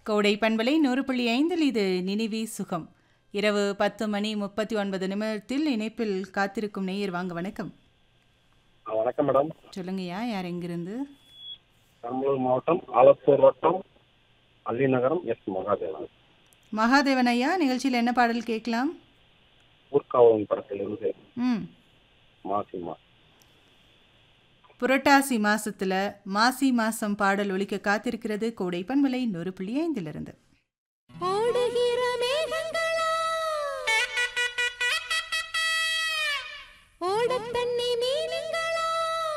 கோடை பண்பலை நூறு புள்ளி ஐந்தில் இது நினைவி சுகம் இரவு பத்து மணி முப்பத்தி ஒன்பது நிமிடத்தில் இணைப்பில் காத்திருக்கும் நேயர் வாங்க வணக்கம் ஆ, வணக்கம் மேடம் சொல்லுங்கய்யா யார் எங்கிருந்து பெரம்பலூர் மாவட்டம் ஆலத்தூர் வட்டம் அள்ளிநகரம் எஸ் மகாதேவன் மகாதேவன் ஐயா நிகழ்ச்சியில் என்ன பாடல் கேட்கலாம் ஊர்காவலன் படத்திலிருந்து ம் மாசி மா புரட்டாசி மாசத்துல மாசி மாசம் பாடல் ஒலிக்க காத்திருக்கிறது கோடை பண்பலை நூறு புள்ளி ஐந்திலிருந்து ஓடுகிற மேகங்களா ஓடத் தண்ணி மீ